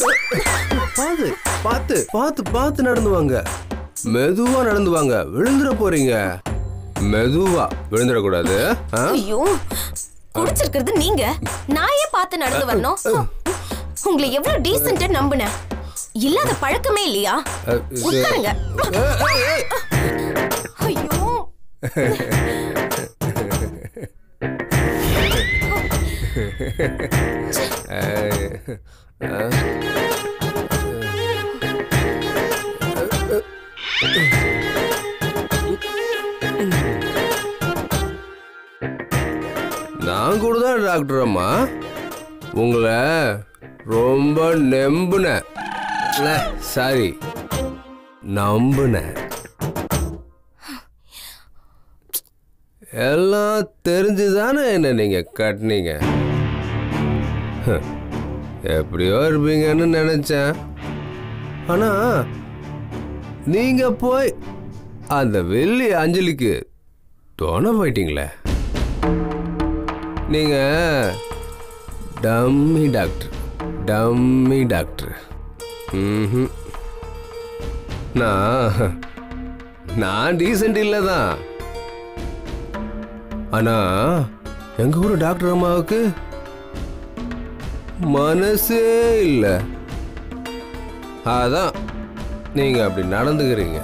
பார்த்து பார்த்து பார்த்து பார்த்து நடந்து வாங்க மெதுவா நடந்து வாங்க விழுந்துட போறீங்க மெதுவா விழுந்துடக்கூடாது ஆ? ஐயோ குடிச்சிருக்கிறது நீங்க நான் ஏன் பார்த்து நடந்து வரணும் உங்களை எவ்வளவு டீசென்ட்டா நம்புனேன் இல்லாத பழக்கமே இல்லையா அ, இது- உட்காருங்க ஏய், ஏய், ஏய். ஐயோ ஏய், ஆ. நான் கூட தான் டாக்டர் அம்மா உங்களை ரொம்ப நம்பினேன் சாரி நம்பினேன் எல்லாம் தெரிஞ்சுதானே என்ன நீங்க கட்டினீங்க ஹ், எப்படியோ இருப்பீங்கன்னு நினைச்சேன் ஆனா நீங்க போய் அந்த வெள்ளி அஞ்சலிக்கு துணை போயிட்டீங்களே நீங்க டம்மி டாக்டர் டம்மி டாக்டர் ம்ஹும். நான் நான் டீசென்ட் இல்லை தான் ஆனா எங்க ஊர் டாக்டர் அம்மாவுக்கு மனசே இல்ல அதான் நீங்க அப்படி நடந்துக்கிறீங்க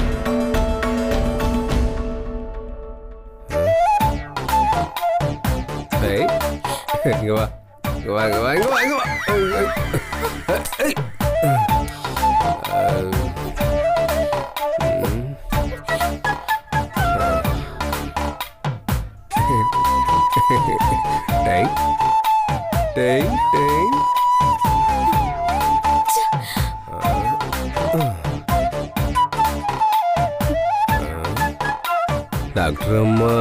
ஏய், இங்க வா இங்க வா இங்க வா இங்க வா இங்க வா ஏய். டேய் டேய் டேய் டாக்டர் அம்மா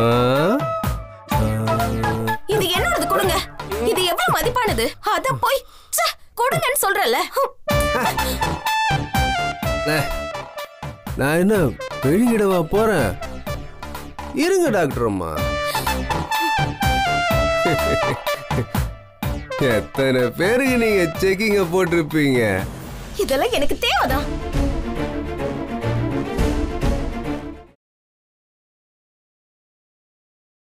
இது என்னோடது கொடுங்க இது எவ்வளவு மதிப்பானது அத போய் ச்சே, கொடுங்கன்னு சொல்றல அஹ், நான் என்ன வெளியிடவா போறேன் இருங்க டாக்டர் அம்மா எத்தனை பேருக்கு நீங்க செக்கிங்க போட்டிருப்பீங்க இதெல்லாம் எனக்கு தேவைதான்